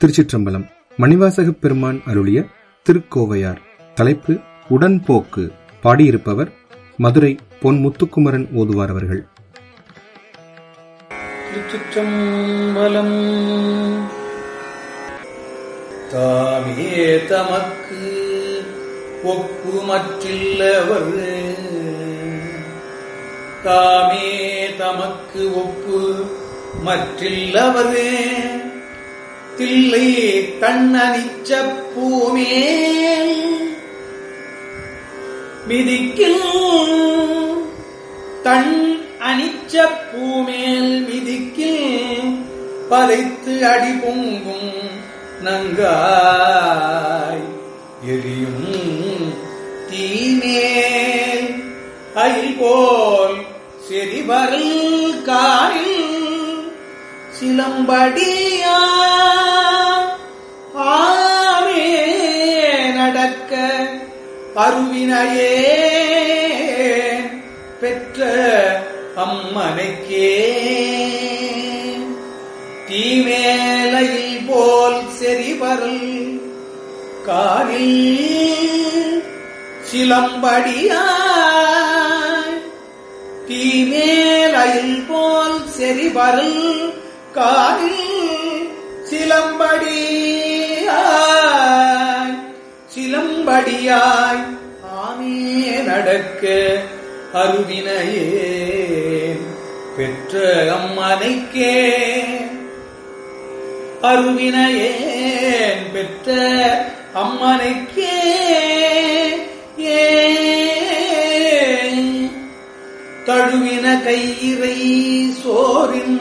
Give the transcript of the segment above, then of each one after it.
திருச்சிற்றம்பலம் மணிவாசகப் பெருமான் அருளிய திருக்கோவையார் தலைப்பு உடன்போக்கு பாடியிருப்பவர் மதுரை பொன் முத்துக்குமரன் ஓதுவார் அவர்கள் திருச்சிற்றம்பலம் தாமே தமக்கு ஒப்பு மற்றில்லவர் தாமே தமக்கு ஒப்பு மற்றில்லவர் தில்லை தன்னனிச்ச பூமேல் மிதிக்கில் தன் அனிச்ச பூமேல் மிதிக்கில் பதைத்து அடி பொங்கும் நங்காய் எரியும் தீமேல் அயில் போல் செறிவரல் காரில் சிலம்படியா ஆமே நடக்க அருவினையே பெற்ற அம்மனைக்கே தீமேலையில் போல் செறிவரல் காரில் சிலம்படியாய் தீமேலையில் போல் செறிவரல் காரில் சிலம்படியாய் சிலம்படியாய் ஆமே நடக்க அருவினையே பெற்ற அம்மனைக்கே அருவினையேன் பெற்ற அம்மனைக்கே ஏ தழுவின கையிறை சோரின்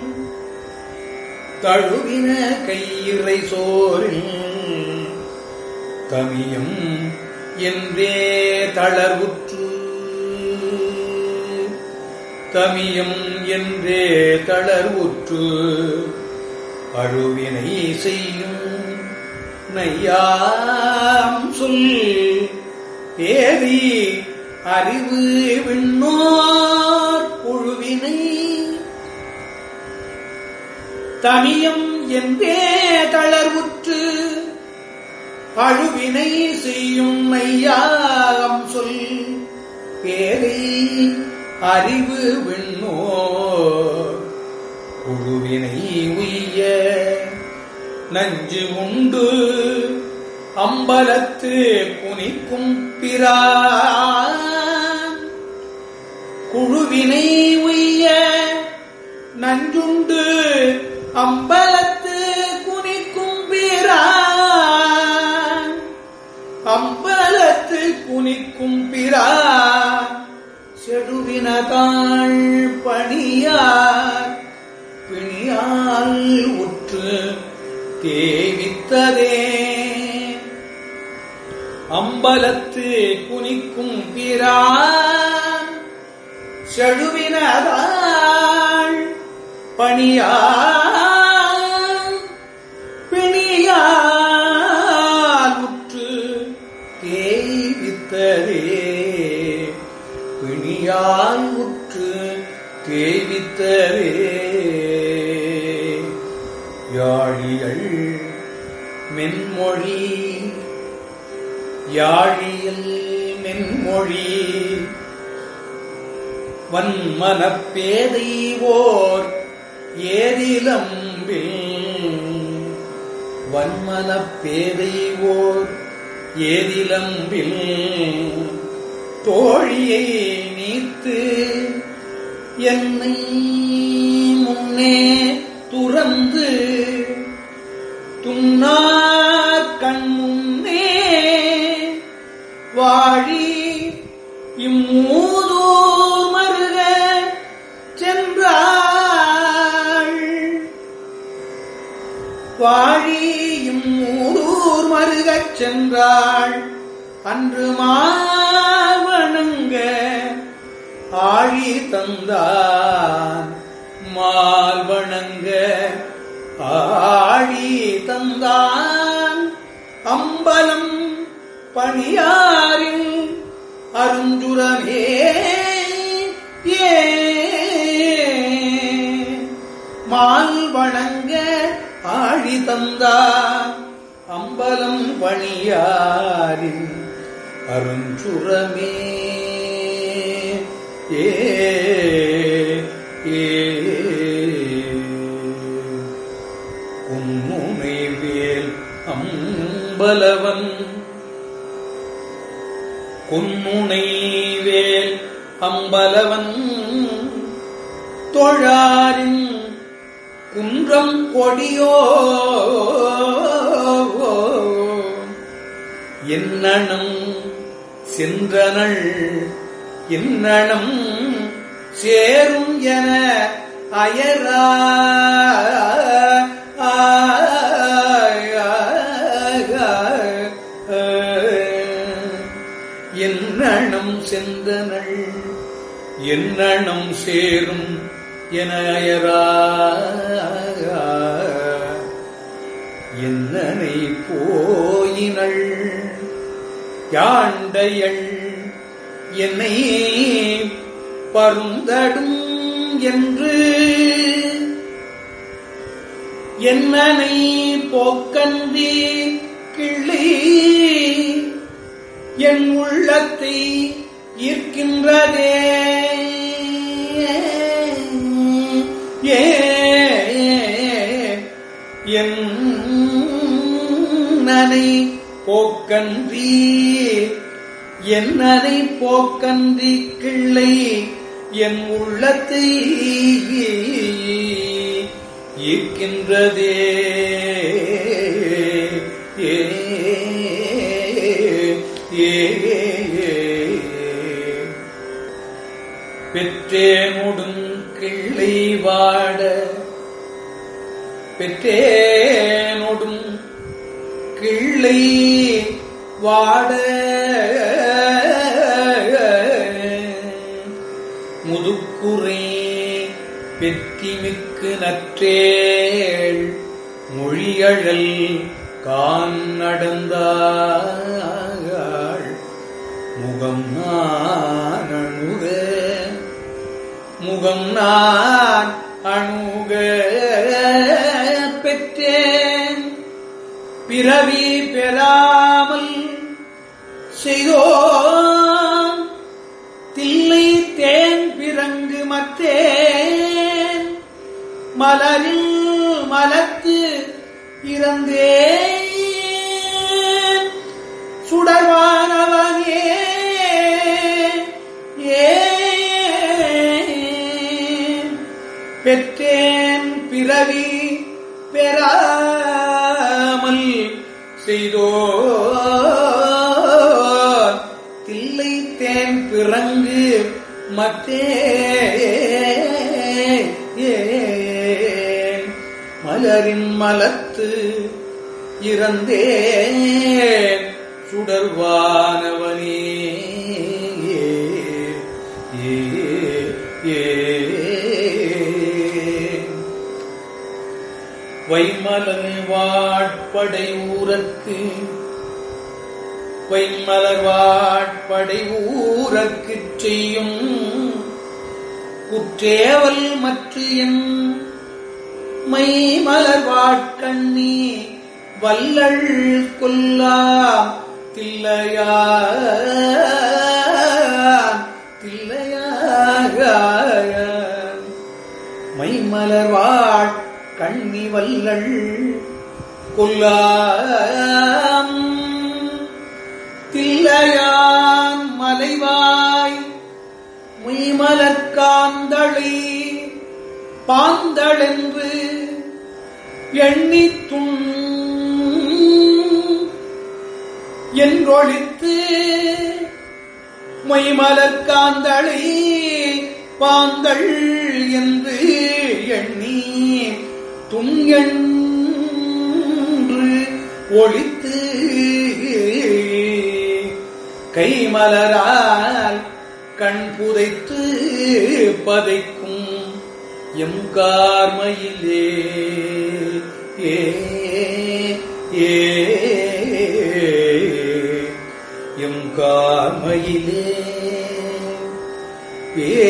தழுவின கையிறை சோரில் தமியும் என்றே தளர்வுற்று தமியும் என்றே தளர்வுற்று அழுவினை செய்யும் நையாம் சொல் தேதி அறிவு விண்ணோர் குழுவினை தமியம் என்றே தளர்வுற்று அழுவினை செய்யும் மையாகம் சொல் பேரை அறிவு விண்ணோ குழுவினை உய்ய நஞ்சு உண்டு அம்பலத்து புனிக்கும் பிரான் குழுவினை உய்ய நஞ்சுண்டு அம்பலத்து குனிக்கும் பிரான் அம்பலத்து குனிக்கும் பிரான் செடுவினதாள் பணியார் பிணியால் உற்று தேவித்ததே அம்பலத்து குனிக்கும் பிரான் செழுவினதாள் பணியால் பிணியால் உற்று தேய்வித்ததே பிணியால் உற்று தேய்வித்ததே யாழியள் மென்மொழி யாழியல் மென்மொழி வன்மனப்பேதை ஓர் ஏதிலம்பில் வன்மனப்பேதை ஓர் ஏதிலம்பில் தோழியை நீத்து என்னை முன்னே துறந்து துன்னார் கண் முன்னே வாழி இம்மூதூர் மருக சென்றாள் வாழி இம்மூதூர் மருகச் சென்றாள் அன்று மாவணங்க ஆழி தந்தான் மால் வணங்க ஆழி தந்தான் அம்பலம் பணியாரின் அருஞ்சுரமே ஏ மால் வணங்க ஆழி ஆழி தந்தார் அம்பலம் பணியாரின் அருஞ்சுரமே ஏ ஏ உன்முனை வேல் அம்பலவன் பொன்முனை வேல் அம்பலவன் தொழாரின் குன்றம் கொடியோ என்னணம் சென்றனள் இன்னணம் சேரும் என அயரா என்னணம் செந்தனள் என்னணம் சேரும் என அயரா என்னனை போயினள் யாண்டையள் என்னை பருந்தடும் என்று என்னனை போக்கன்றி கிள்ளி என் உள்ளத்தை ஈர்க்கின்றதே ஏ என்னனை போக்கன்றி என்னனை போக்கன்றி கிள்ளை என் உள்ளத்தை ஈர்க்கின்றதே ஏ ஏ பெற்றேனுடும் கிள்ளை வாட பெற்றேனொடும் கிள்ளை வாட முதுக்குறை பெற்றிமிக்கு நற்றேள் மொழியழல் கான் நடந்தாள் முகம் நான் அணுக முகம் நான் அணுக பெற்றேன் பிறவி பெறாமல் செய்தோம் தில்லை தேன் பிறங்கு மத்தேன் மலரில் மலத்து இறந்தேன் சுடர்வானவனே ஏ பெற்றேன் பிறவி பெறாமல் செய்தோ தில்லை தேன் பிறங்கு மத்தே மலரின் மலத்து இறந்தேன் சுடர்வானவனே ஏ ஏ வைமலர் வாட்படை ஊரற்கு வைமலர் வாட்படை ஊரற்குச் செய்யும் குற்றேவல் மற்ற என் மைமலர் வாட்கண்ணி வல்லள் கொல்லா தில்லையா தில்லையாக மைமலர் வாட் கண்ணி வல்லள் கொல்லாம் தில்லையான் மலைவாய் மெய்மலர்காந்தளி பாந்தளென்று எண்ணித்துண் என்றொழித்து மொய்மலர்காந்தளி பாந்தள் என்று எண்ணி துங்கென்று ஒழித்து கைமலரால் கண் புதைத்து பதைக்கும் எம் கார்மையிலே ஏ ஏ எம் கார்மையிலே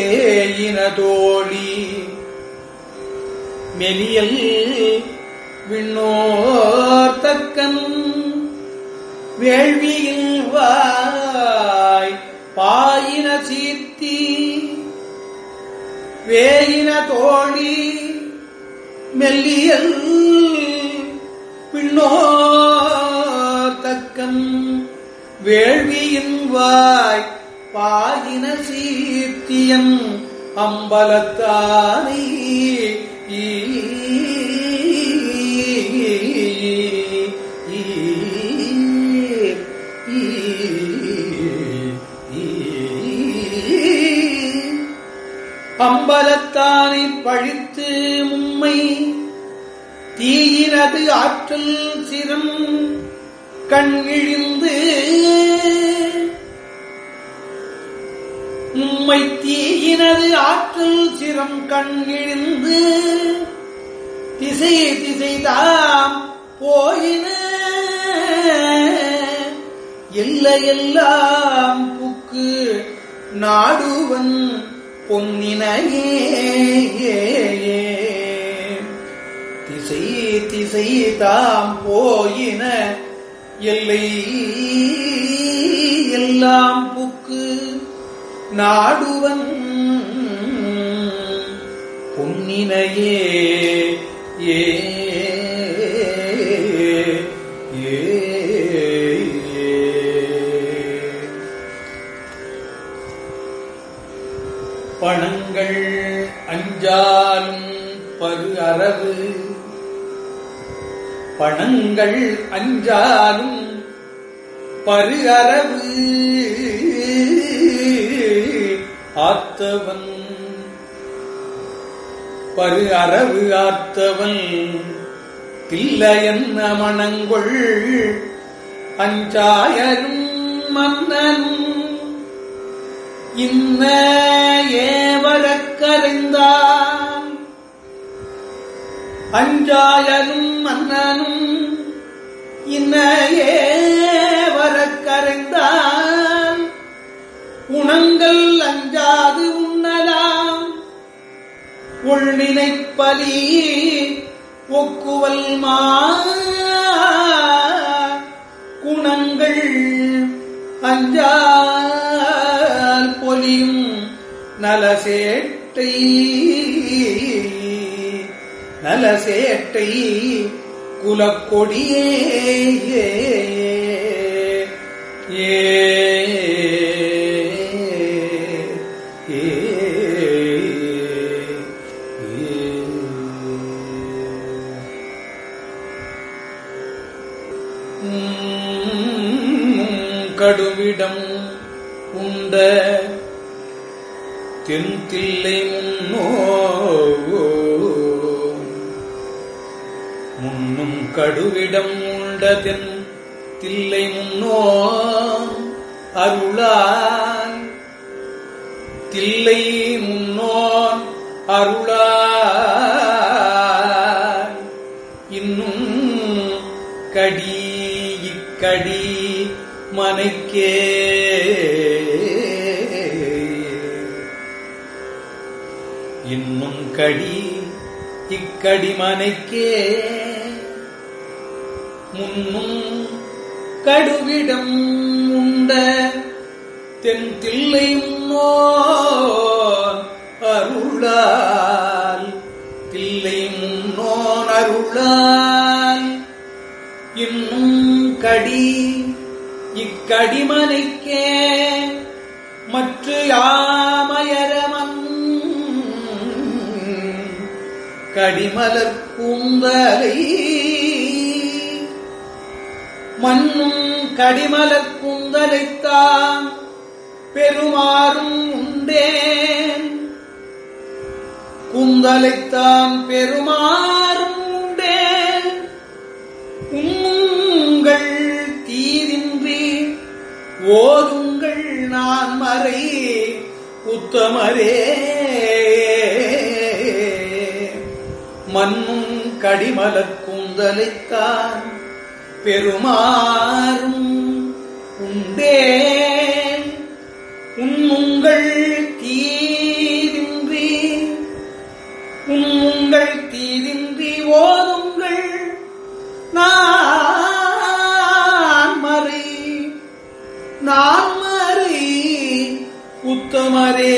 பேயின தோழி மெலியல் விண்ணோர் தக்கன் வேள்வியில் வாய் பாயின சீர்த்தி வேயின தோழி மெல்லியல் பின்னோர் தக்கம் வேள்வியின் வாய் பாயின சீர்த்தியன் அம்பலத்தானை அம்பலத்தானை பழித்து மும்மை தீயினது ஆற்றல் சிரம் கண் இழிந்து உம்மை தீயினது ஆற்றல் சிரம் கண் இழிந்து திசை திசை தாம் போயின எல்லையெல்லாம் புக்கு நாடுவன் பொன்னினையே திசை திசை தாம் போயின எல்லை எல்லாம் புக்கு நாடுவன் பொன்னினையே ஏ ஏ பணங்கள் அஞ்சாலும் பரு அரவு பணங்கள் அஞ்சாலும் பரு அரவு ஆத்தவன் பரு அரவு ஆத்தவன் தில்லையன்ன மணங்கொள் அஞ்சாயரும் மன்னனும் இன்ன ஏவரக்கரைந்தான் அஞ்சாயனும் மன்னனும் இன்ன ஏவரக்கரைந்தான் உணங்கள் அஞ்சாது உண்ணலாம் உள்நினைப்பலி ஒக்குவல் மா குணங்கள் அஞ்சால் பொலியும் நலசேட்டை நலசேட்டை குலக்கொடியே ஏ ஏ கடுவிடம் உண்ட தென்தில்லை முன்னோ முன்னும் கடுவிடம் உண்ட தென் தில்லை முன்னோ அருளான் தில்லை முன்னோன் அருளான் இன்னும் கடி இக்கடி மனைக்கே இன்னும் கடி இக்கடி மனைக்கே முன்னும் கடுவிடம் உண்ட தென் தில்லை முன்னோன் அருளால் தில்லை முன்னோன் அருளால் இன்னும் கடி இக்கடிமனைக்கே மற்ற யாமயரமன் கடிமலர் கூந்தலை மண்ணும் கடிமலர் கூந்தலைத்தான் பெருமாறும் உண்டேன் கூந்தலைத்தான் பெருமாறும் உண்டேன் உங்கள் தீதின்றி ஓதுங்கள் நான் மறை உத்தமரே மண்ணும் கடிமலர் கூந்தலைத்தான் பெருமாறும் உண்டேன் உன்னுங்கள் தீதின்றி உங்கள் தீதின்றி ஓதுங்கள் அமரே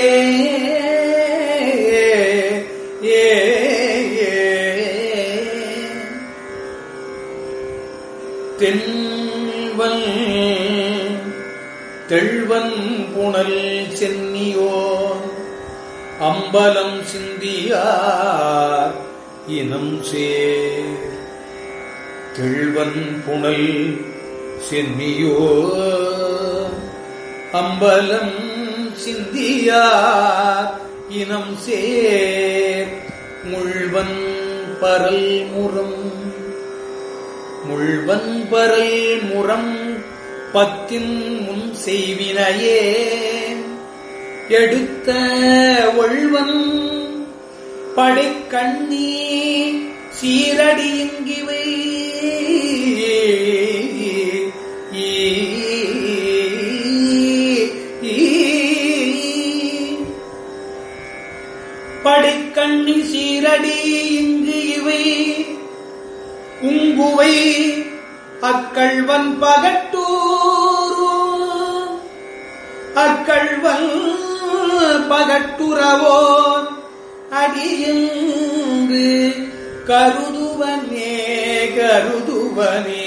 ஏ தென்வன் தெள்வன் புனல் சென்னியோன் அம்பலம் சிந்தியார் இனம் சேர் தெள்வன் புனல் சென்னியோ அம்பலம் சிந்தியார் இனம் சேர் முள்வன் பரல் முறம் முள்வன் பரல் முறம் பத்தின் முன் செய்வினையே எடுத்த ஒள்வன் படைக்கண்ணி சீரடியுங்கிவை படைக்கண்ணி சீரடி இங்கு இவை உங்குவை அக்கள்வன் பகட்டூர் அக்கள்வன் பகட்டுறவோ அடியங்கு கருதுவனே கருதுவனே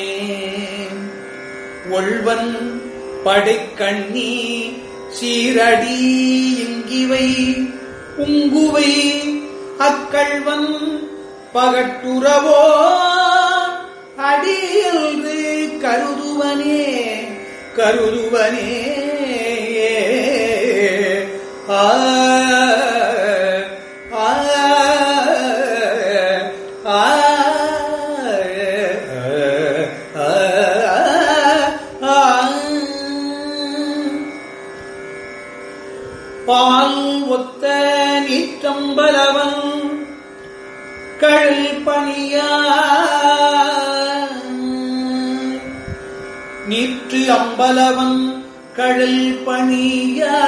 ஒள்வன் படைக்கண்ணி சீரடி இங்கிவை உங்குவை அக்கள்வன் பகட்டுறவோ அடியல்று கருதுவனே கருதுவனே ஆ ஆ ஆ பால் ஒத்த நீற்றம்பலவன் கழல் பணியா நீற்று அம்பலவன் கழல் பணியா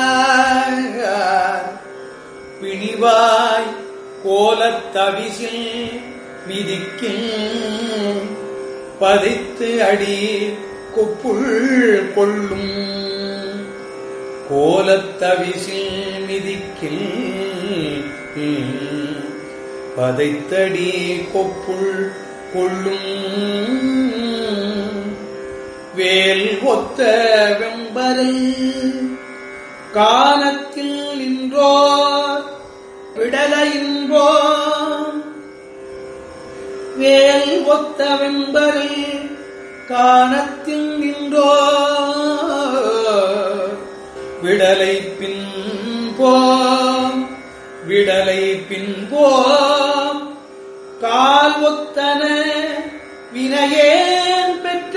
பிணிவாய் கோலத்தவிசில் மிதிக்கில் பதைத்து அடி கொப்புள் கொள்ளும் கோலத்தவிசில் மிதிக்கில் பதைத்தடி கொப்புள் கொள்ளும் வேல் ஒத்த வெம்பரல் காலத்தில் நின்றோ விடலையின்றோ வேல் ஒத்த வெம்பரல் காணத்தில் நின்றோ விடலை பின் போம் விடலை பின் போம் கால் ஒத்தன வினையேன் பெற்ற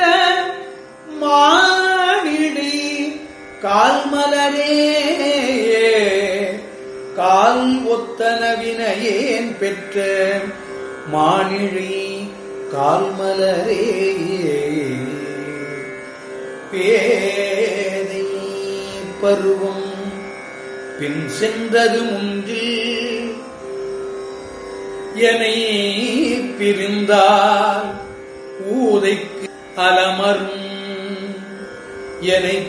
மானிடி கால் மலரே கால் ஒத்தன வினையேன் பெற்ற மானிழி கால் மலரே பேதை பருவம் பின் சென்றது முன்றில் என்னை பிரிந்தால் ஊதைக்கு அலமரும் என்னை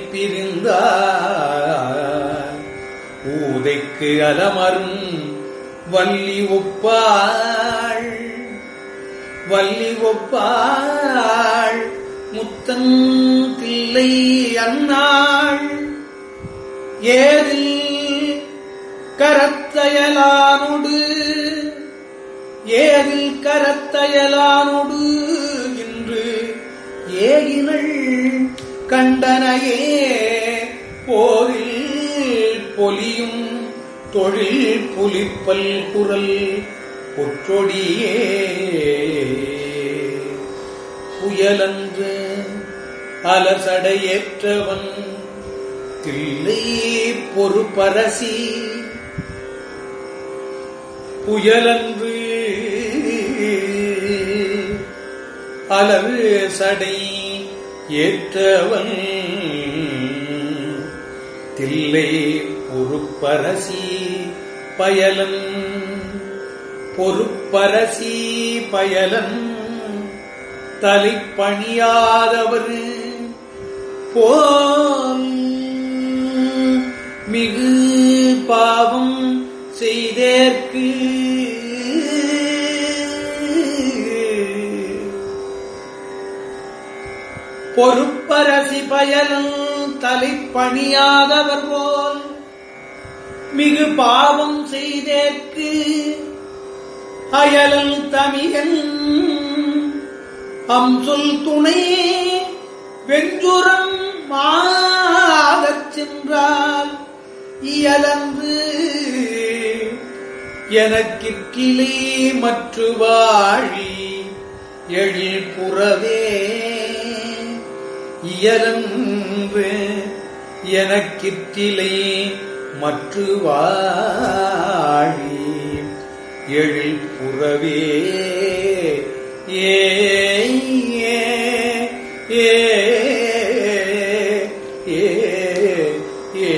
பிரிந்தால் ஊதைக்கு அலமரும் வள்ளி ஒப்பாள் வள்ளி ஒப்பாள் முத்தன் தில்லை அன்னாள் ஏதில் கரத்தயலானொடு ஏதில் கரத்தயலானொடு இன்று ஏகினள் கண்டனையே போரில் பொலியும் தொழில் புலிப்பல் குரல் பொற்றொடியே புயலன்று அலசடையேற்றவன் தில்லை பொறுப்பரசி புயலன்று அலறு சடை ஏற்றவன் தில்லை பொறுப்பரசி பயலன் பொறுப்பரசி பயலன் தலைப்பணியாதவர் போல் மிகு பாவம் செய்தேற்கு பொறுப்பரசி பயலும் தலைப்பணியாதவர் போல் மிகு பாவம் செய்தேற்கு அயலல் தமிழன் அம்சொல் துணை வெஞ்சுரம் மாதச் சென்றால் இயலன்று எனக்கிற்கிலே மற்று வாழி எழில் புறவே இயலன்று எனக்கிற்றிலே மற்று வாழி எழில் புறவே ஏ ஏ ஏ ஏ ஏ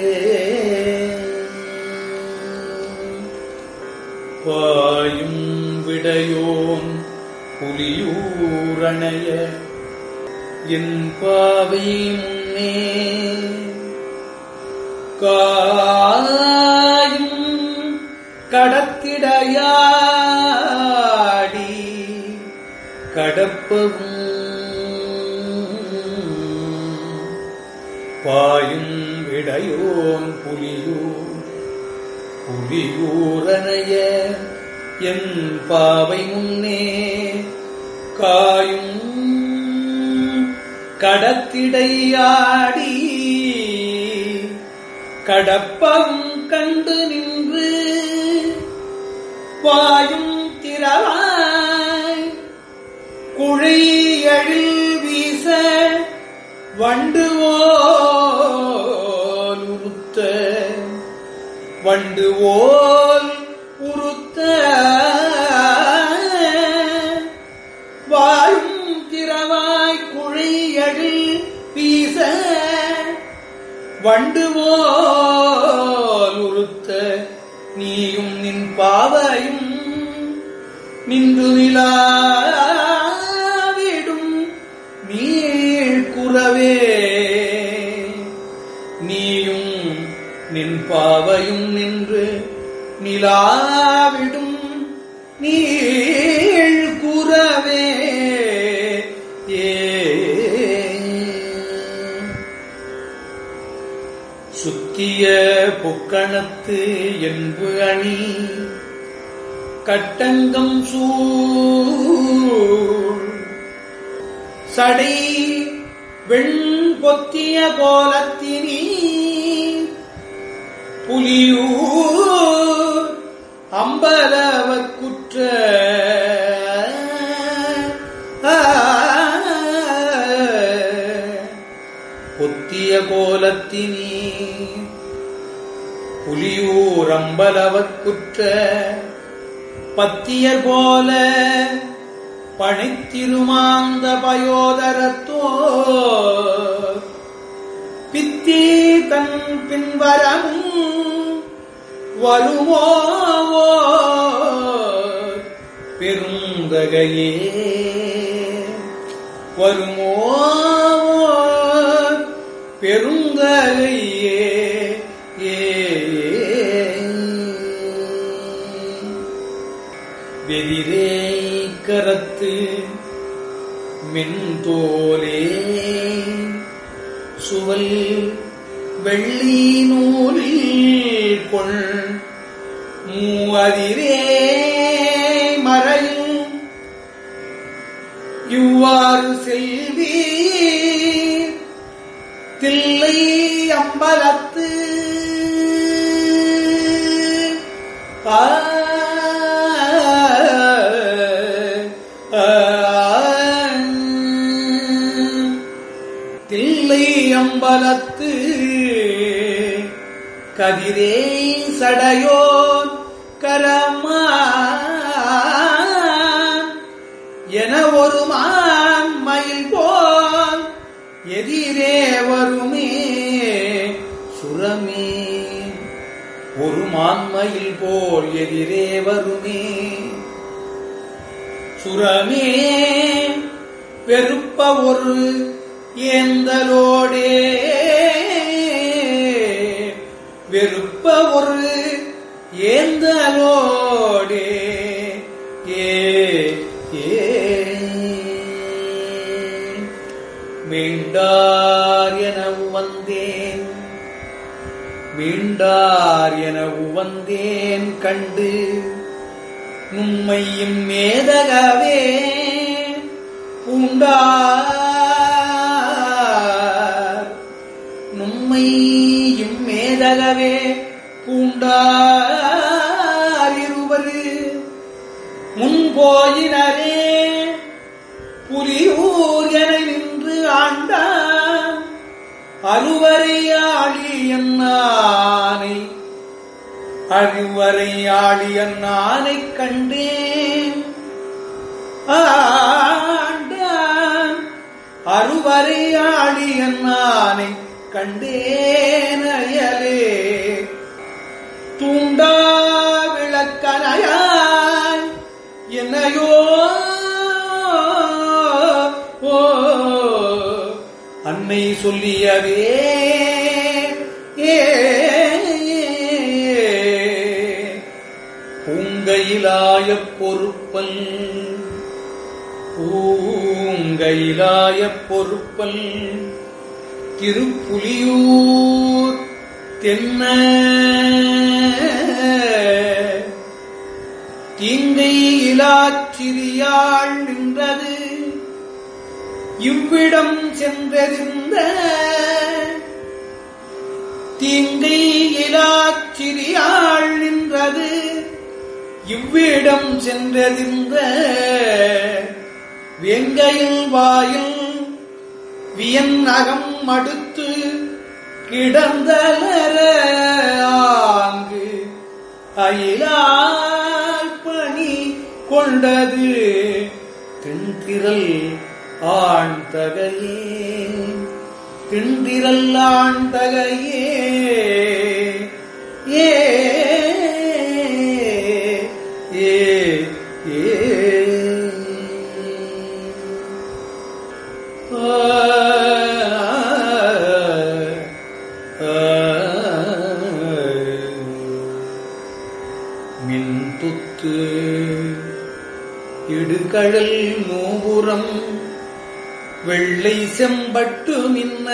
பாயும் விடையோன் புலியூரணைய என் பாவை முன்னே காயும் கடத்திடையாடி கடப்பவும் பாயும் விடையோன் புலியூர் புலியூரனைய என் பாவை முன்னே காயும் கடத்திடையாடி கடப்பம் கண்டு நின்று வாயும் திரவாய் குழையழில் வீச வண்டு ஓல் உறுத்த வண்டு ஓல் உறுத்த வாயும் திரவாய் குழையழில் வீச வண்டு ஓல் உறுத்த நீயும் நின் பாவையும் நின்று நிலாவிடும் நீள் குறவே நீயும் நின் பாவையும் நின்று நிலாவிடும் நீள் குறவே ஏ சுத்திய பொக்கணத்து என்பு அணி கட்டங்கம் சூழ் சடை வெண் பொத்திய கோலத்தினி புலியூர் அம்பலவக்குற்ற பொத்திய கோலத்தினி புலியூர் அம்பலவக்குற்ற பத்தியர் போல பணித்திருமாந்த பயோதரத்தோ பித்தி தன் பின்வரமும் வருமோ பெருந்தகையே வருமோ பெருந்தகையே ஏ வெதிரே கரத்து மென்தோலே சுவல் வெள்ளி நூலில் கொள் மூவதிரே மறையும் இவ்வாறு செல்வி தில்லை அம்பலத்து ஆ தில்லை அம்பலத்து கதிரே சடையோர் கரமா என ஒரு மான் மயில் போல் எதிரே வருமே சுரமே ஒரு மான்மயில் போல் எதிரே வருமே சுரமே வெறுப்ப ஒரு ஏந்தலோடே வெறுப்ப இருப்ப ஒரு ஏந்தலோடே ஏ ஏ மீண்டார் என வந்தேன் மீண்டார் என வந்தேன் கண்டு நும்மையும் மேதகவே பூண்டார் நும்மையும் மேதகவே பூண்டார் இருவரு முன்போயினரே புலியூர் என நின்று ஆண்டான் அருவரையாளி என்னானை அருவரையாளி என்னானை கண்டேன் ஆண்டான் அருவரையாளி என்னானை கண்டேன் அயலே தூண்டா விளக்கனையாய் என்னையோ ஓ அன்னை சொல்லியவே ஏ பூங்கையிலாய பொறுப்பல் பூங்கையிலாய பொறுப்பல் திருப்புலியூர் தென்ன தீங்கை இலாச்சிறியாள் நின்றது இவ்விடம் சென்றறிந்த தீங்கை இலாச்சிறியாள் நின்றது இவ்விடம் சென்றறிந்த வெங்கையில் வாயில் வியன் அகம் அடுத்து கிடந்தலர ஆங்கு அயிலால் பணி கொண்டது தென்திரல் ஆண் தகையே திண்டிரல் ஆண் தகையே ஏ ஏ ஏ மின் துத்து இடுகழல் மூபுறம் வெள்ளை செம்பட்டு மின்ன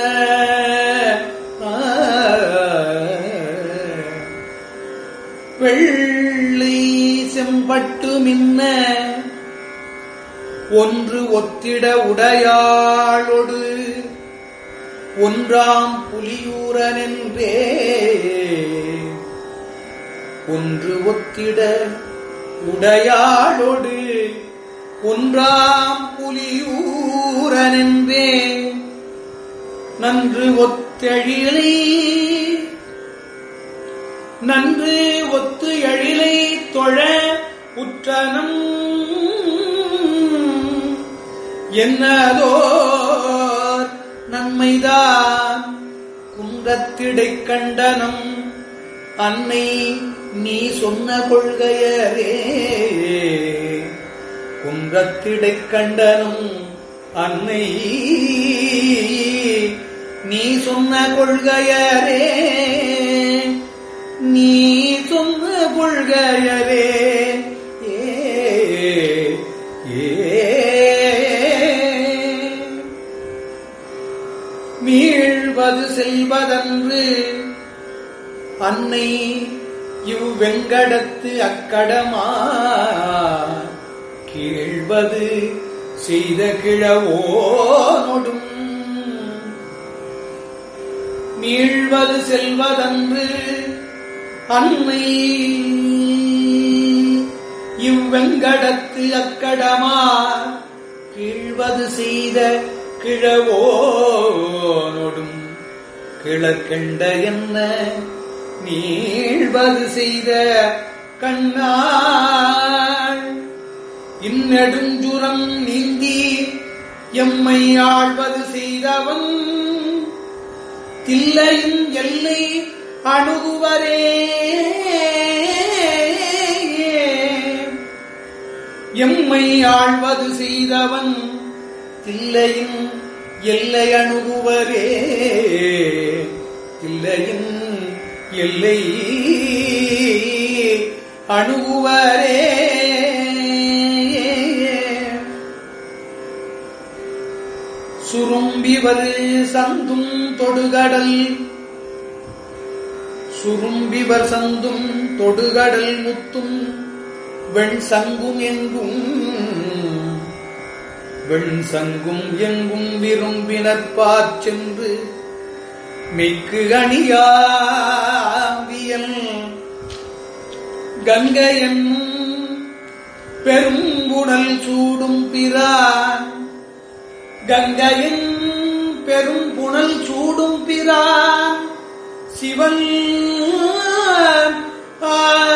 வெள்ளை செம்பட்டு மின்ன ஒன்று ஒத்திட உடையாளொடு ஒன்றாம் புலியூரனென்றே ஒன்று ஒத்திட உடையாளொடு ஒன்றாம் புலியூரனென்றே நன்று ஒத்தெழிலை நன்று ஒத்து எழிலை தொழ உற்றனம் என்னதோர் நன்மைதான் குன்றத்திடை கண்டனம் அன்னை நீ சொன்ன கொள்கையரே குன்றத்திடை கண்டனம் அன்னை நீ சொன்ன கொள்கையரே நீ சொன்ன கொள்கையரே ஏ ஏ மீழ்வது செல்வதன்று அன்னை இவ்வெங்கடத்து அக்கடமா கீழ்வது செய்த கிழவோனொடும் மீழ்வது செல்வதன்று அன்னை இவ்வெங்கடத்து அக்கடமா கீழ்வது செய்த கிழவோனொடும் கிளர்கண்ட என்ன நீழ்வது செய்த கண்ணாள் இந்நெடுஞ்சுரம் நீந்தி எம்மை ஆழ்வது செய்தவன் தில்லையின் எல்லை அணுகுவரே எம்மை ஆழ்வது செய்தவன் தில்லையின் எல்லை அணுகுவரே தில்லையின் எல்லை அணுகுவரே சுரும்பிவர் சந்தும் தொடுகடல் சுரும்பிவர் சந்தும் தொடுகடல் முத்தும் வெண் சங்கும் எங்கும் வெண் சங்கும் எங்கும் விரும்பினற்பாற் சென்று மிக்கு அணியாவியல் கங்கையன் பெரும்புடல் சூடும் பிரான் கங்கையின் பெரும் புனல் சூடும் பிரான் சிவன் ஆ,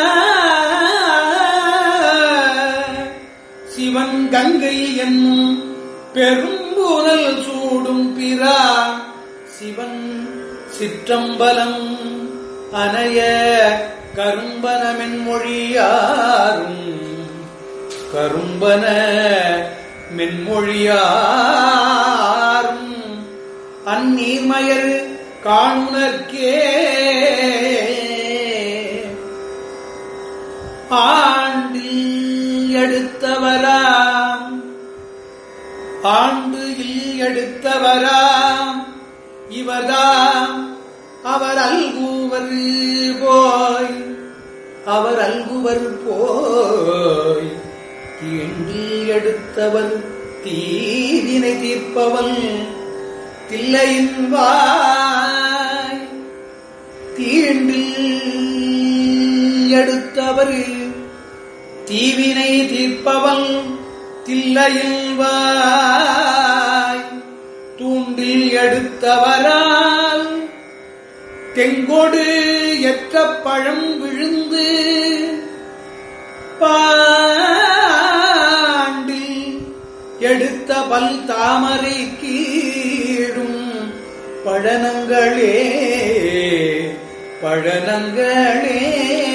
சிவன் கங்கை என்னும் பெரும்புனல் சூடும் பிரான் சிவன் சிற்றம்பலம் அனைய கரும்பனமென் மொழியாரும் கரும்பன மென்மொழியாரும் அந்நீர்மயர் காணுனர்க்கே ஆண்டில் எடுத்தவராம் ஆண்டு இல் எடுத்தவராம் இவர்தாம் அவர் அல்குவர் போய் அவர் அல்குவர் போய் தீண்டில் எடுத்தவர் தீவினை தீர்ப்பவன் தில்லையின் வாய் தீண்டில் எடுத்தவர் தீவினை தீர்ப்பவன் தில்லையில் வாய் தூண்டில் எடுத்தவரால் தெங்கொடு எற்ற பழம் விழுந்து பாண்டில் எடுத்த பல் தாமரை கீடும் பழனங்களே பழனங்களே